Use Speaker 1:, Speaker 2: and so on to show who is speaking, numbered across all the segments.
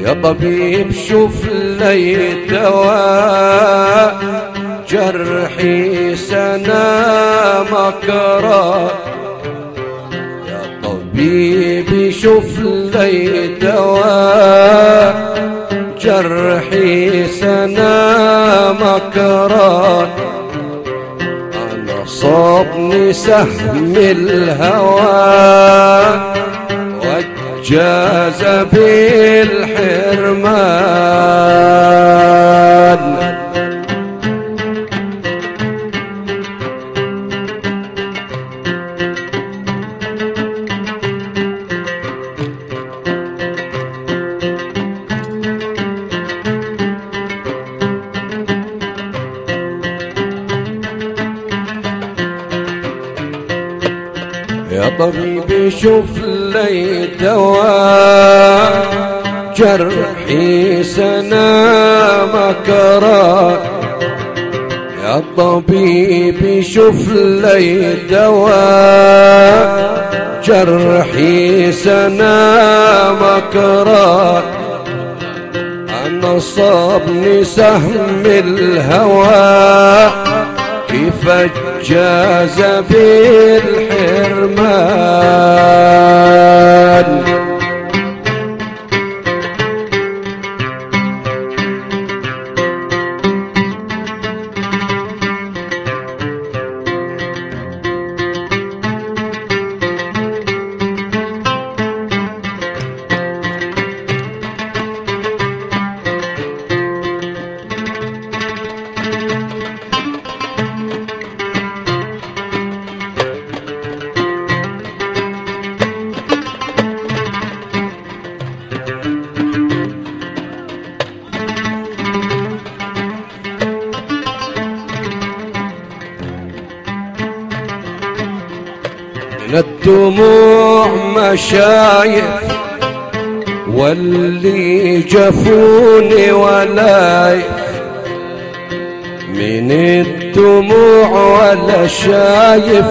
Speaker 1: يا طبيب شوف لي دواء جرحي سنة مكرا يا طبيبي شوف لي دواء جرحي سنة مكرا أنا صابني سهم الهوى وجاز بالحرمان يا طبيبي شوف لي دواء جرحي سنة مكرا يا طبيبي شوف لي دواء جرحي سنة مكرا أنا صابني سهم الهوى كيف جاز بالحرمان من الدموع مشايف واللي جفوني ولايف من الدموع ولا شايف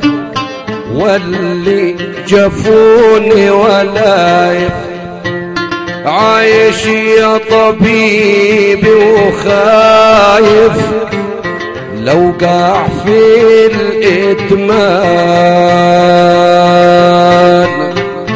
Speaker 1: واللي جفوني ولايف عايش يا طبيبي وخايف لو قاع في الإدمان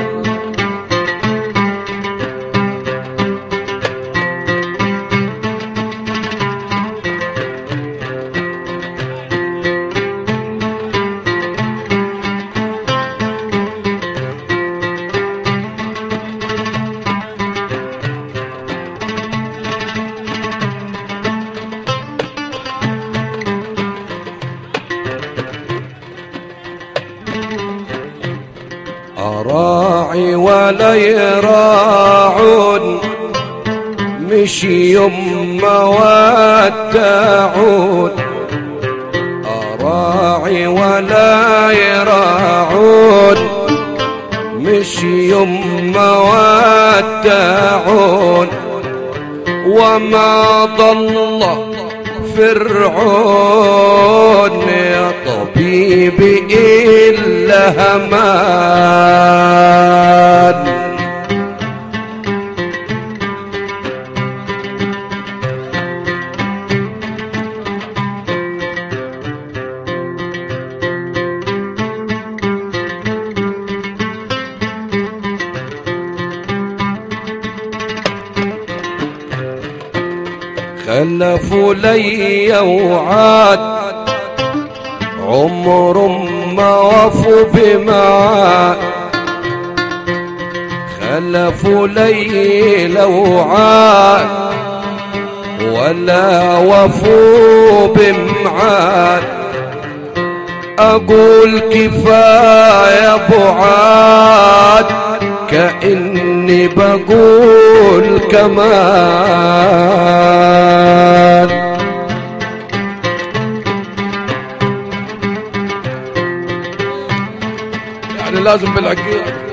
Speaker 1: أراعي ولا يراعون مش يما وداعون أراعي ولا يراعون مش يما وداعون وما ضل فرعون يا طبيبي إلا همان خلفوا لي وعاد عمر ما وفوا بمعاد خلفوا لي لوعاد ولا وفوا بمعاد أقول كفاية بعاد كأني بقول كمان يعني لازم بالعقيد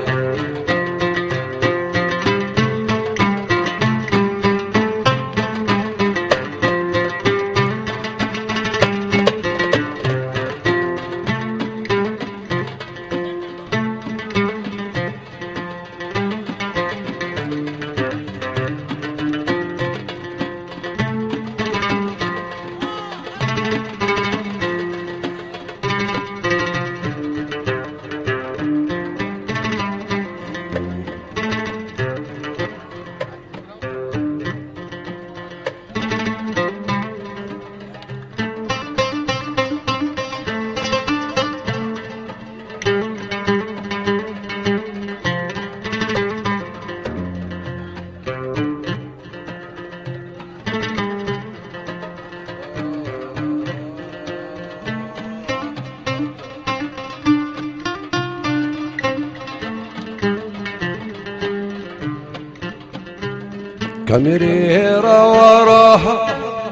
Speaker 1: كاميرا وراها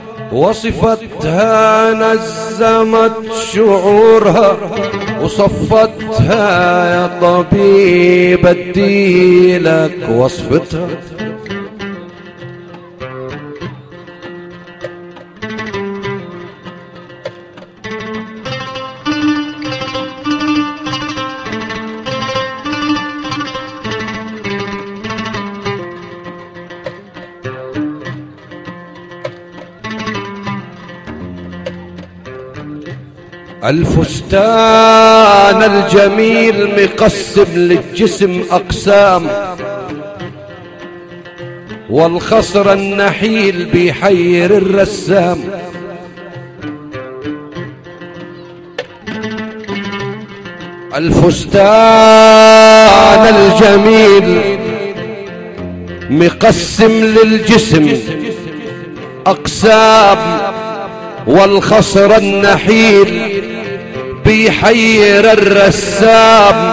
Speaker 1: وصفتها نزمت شعورها وصفتها يا طبيب اديلك وصفتها الفستان الجميل مقسم للجسم أقسام والخصر النحيل بيحير الرسام الفستان الجميل مقسم للجسم أقسام والخصر النحيل بيحير الرسام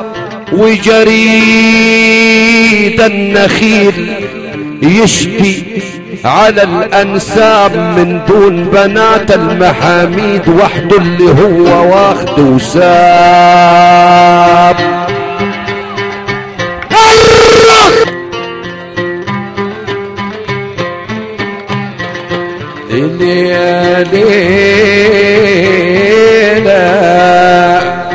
Speaker 1: وجريد النخيل يشتي على الأنساب من دون بنات المحاميد وحده اللي هو واخد وساب ليلة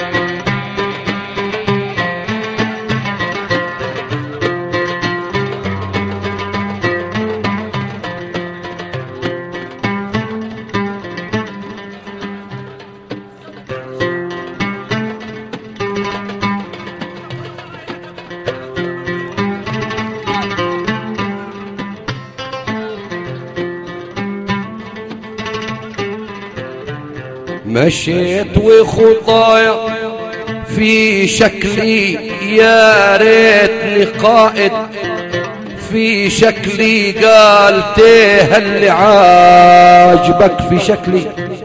Speaker 1: مشيت وخطايا في شكلي يا ريتني قائد في شكلي قال تيه اللي عاجبك في شكلي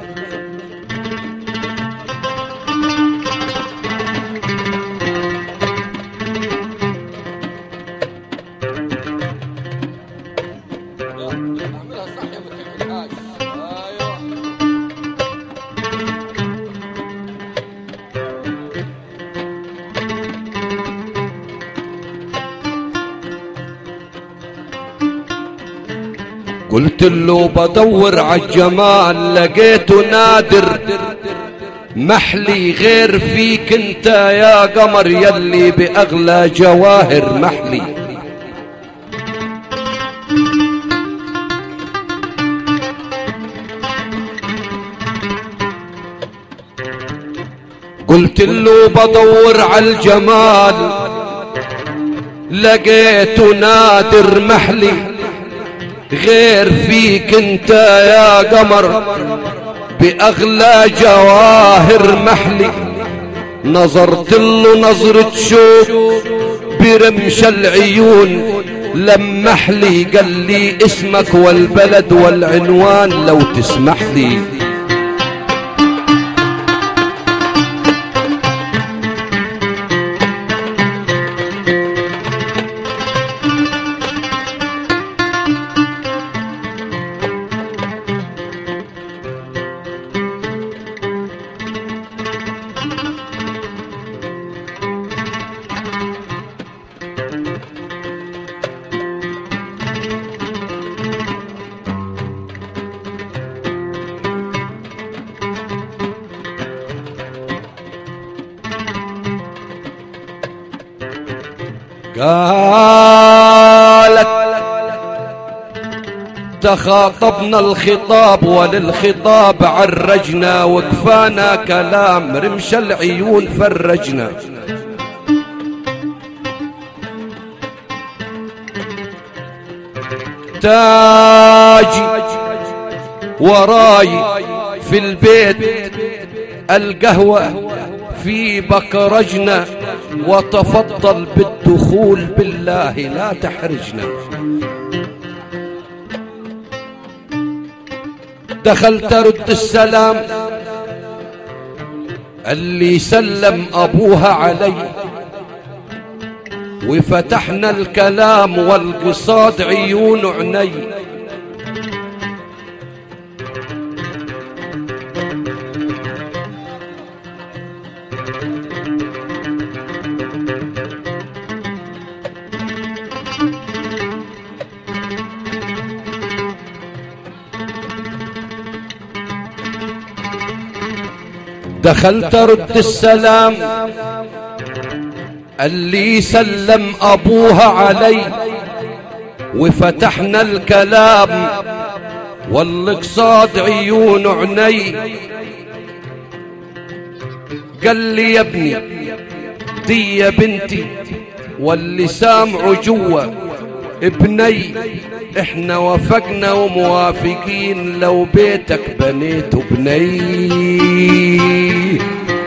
Speaker 1: قلت له بدور عالجمال لقيته نادر محلي غير فيك انت يا قمر يلي باغلى جواهر محلي قلت له بدور عالجمال لقيته نادر محلي غير فيك انت يا قمر باغلى جواهر محلي نظرت له نظرة شوق برمش العيون لمح لي قال لي اسمك والبلد والعنوان لو تسمح لي قالت تخاطبنا الخطاب وللخطاب عرجنا وكفانا كلام رمش العيون فرجنا تاجي وراي في البيت القهوة في بكرجنا وتفضل بالدخول بالله لا تحرجنا دخلت رد السلام اللي سلم أبوها علي وفتحنا الكلام والقصاد عيون عيني دخلت رد السلام اللي سلم ابوها علي وفتحنا الكلام والقصاد عيون عيني قال لي يا ابني دي يا بنتي واللي سامعه جوا ابني احنا وافقنا وموافقين لو بيتك بنيته بني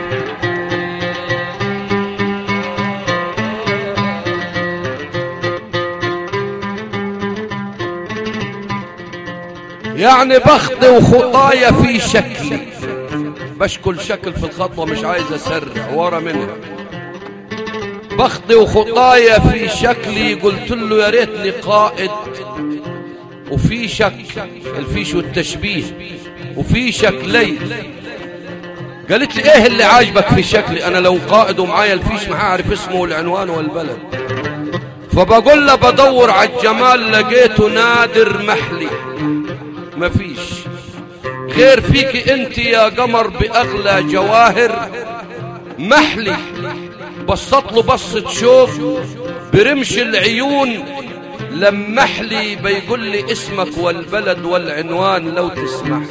Speaker 1: يعني بخطي وخطايا في شكلي بشكل شكل في الخطوة مش عايز اسرع ورا منها بخطي وخطايا في شكلي قلت له يا ريتني قائد وفي شك الفيش والتشبيه وفي شكلي قالت لي ايه اللي عاجبك في شكلي انا لو قائد ومعايا الفيش ما هعرف اسمه والعنوان والبلد فبقول له بدور على الجمال لقيته نادر محلي مفيش خير فيك انت يا قمر باغلى جواهر محلي بصت له بصة شوف برمش العيون لمح لي بيقول لي اسمك والبلد والعنوان لو تسمح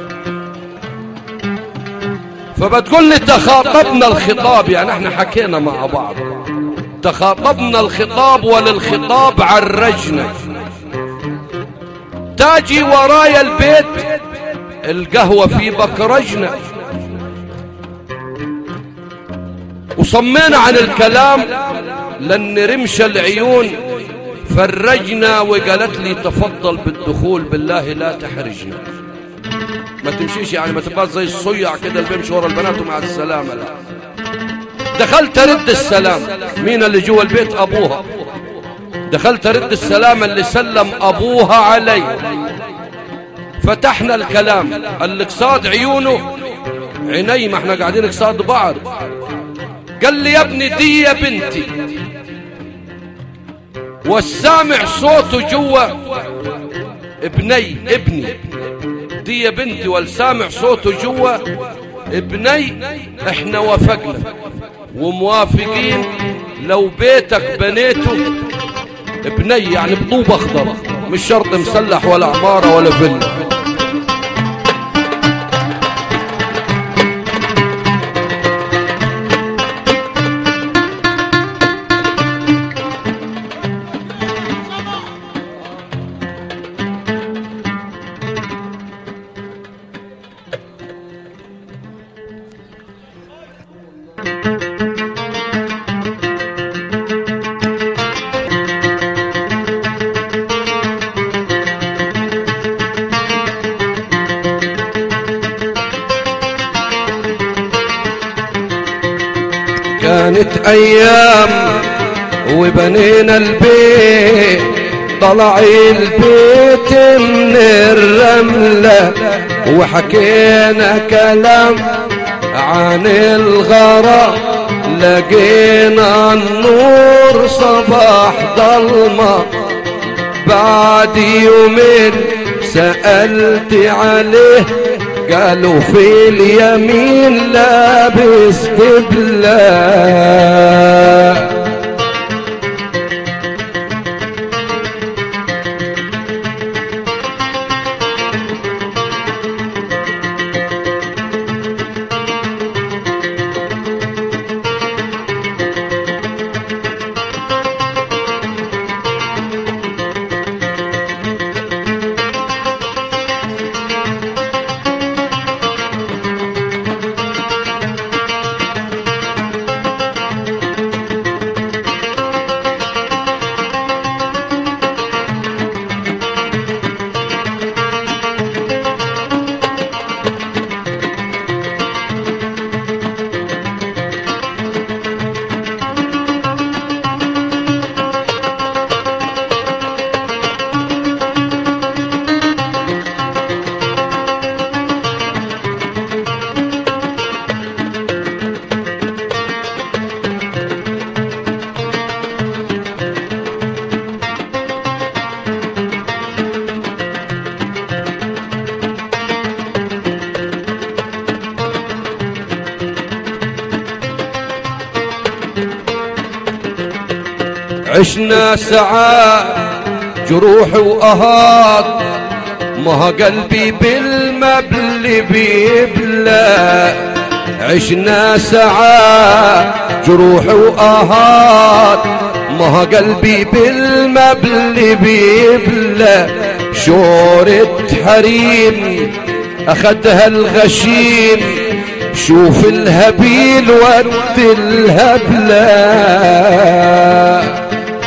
Speaker 1: فبتقول لي تخاطبنا الخطاب يعني احنا حكينا مع بعض تخاطبنا الخطاب وللخطاب عرجنا تاجي ورايا البيت القهوة في بكرجنا وصمينا عن الكلام لأن رمش العيون فرجنا وقالت لي تفضل بالدخول بالله لا تحرجنا ما تمشيش يعني ما تبقى زي الصيع كده اللي بيمشي ورا البنات ومع السلامة لا دخلت رد السلام مين اللي جوا البيت أبوها دخلت رد السلام اللي سلم أبوها علي فتحنا الكلام اللي قصاد عيونه عيني ما احنا قاعدين قصاد بعض قال لي يا ابني دي يا بنتي والسامع صوته جوا ابني ابني دي يا بنتي والسامع صوته جوا ابني احنا وافقنا وموافقين لو بيتك بنيته ابني يعني بطوب اخضر مش شرط مسلح ولا عمارة ولا فيلا كانت ايام وبنينا البيت طلع البيت من الرملة وحكينا كلام عن الغرام لقينا النور صباح ضلمة بعد يومين سألت عليه قالوا في اليمين لابس قبله عشنا ساعات جروح وأهات ما قلبي بالمبل بيبلى عشنا ساعات جروح وآهات ما قلبي بالمبل بيبلى شورة حريم أخدها الغشيم شوف الهبيل ود الهبلة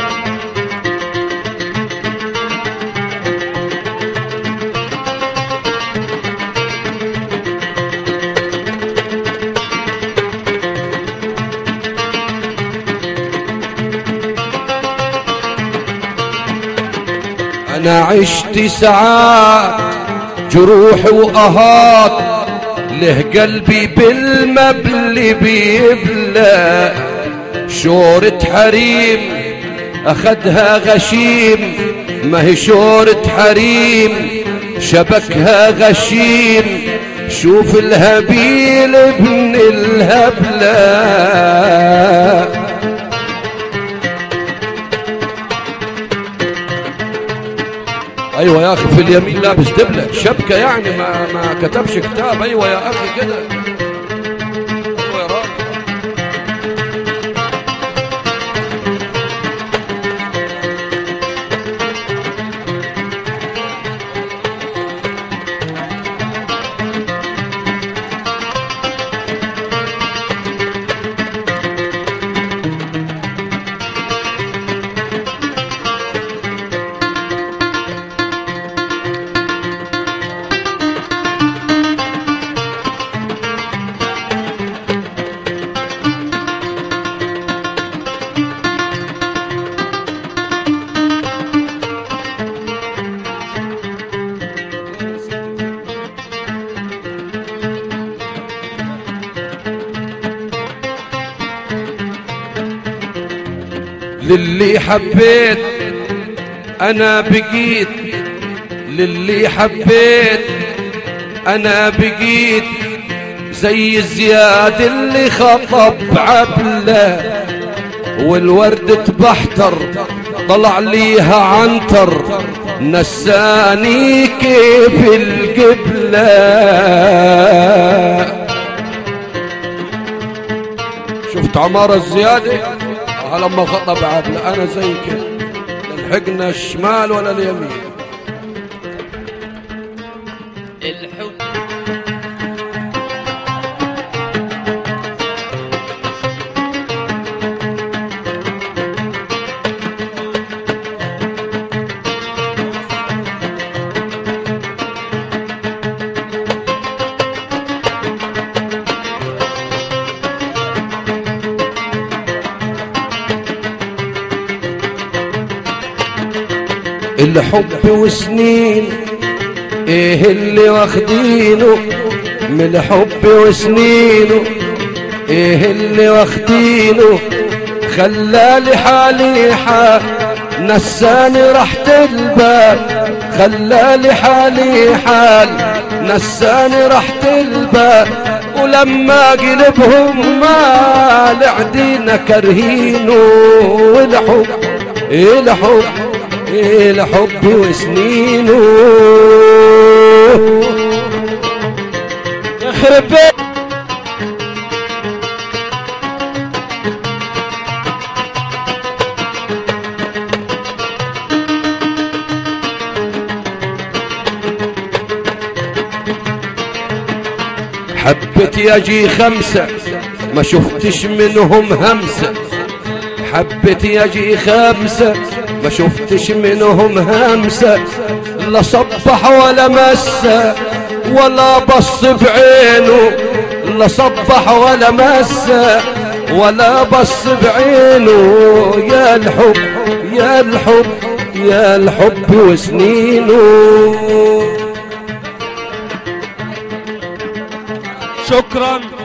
Speaker 1: أنا عشت ساعات جروح وأهات له قلبي بالمبل بيبلى شورة حريم أخدها غشيم ما هي شورة حريم شبكها غشيم شوف الهبيل ابن الهبله ايوه يا اخي في اليمين لابس دبله شبكه يعني ما ما كتبش كتاب ايوه يا اخي كده ايوه يا راجل للي حبيت انا بقيت للي حبيت انا بقيت زي الزياد اللي خطب عبله والورد تبحتر طلع ليها عنتر نساني كيف القبله شفت عمارة الزيادة لما خطب عبله انا زي كده لحقنا الشمال ولا اليمين
Speaker 2: الحب
Speaker 1: الحب وسنين ايه اللي واخدينه من الحب وسنينه ايه اللي واخدينه خلالي حالي حال نساني رحت البال خلالي حالي حال نساني رحت البال ولما قلبهم ما لعدينا كرهينه والحب الحب الحب وسنينه يخرب بيت حبت يجي خمسة ما شفتش منهم همسة حبت يجي خمسة ما شفتش منهم همسة لا صبح ولا مسة ولا بص بعينه لا صبح ولا مسة ولا بص بعينه يا الحب يا الحب يا الحب وسنينه
Speaker 3: شكرا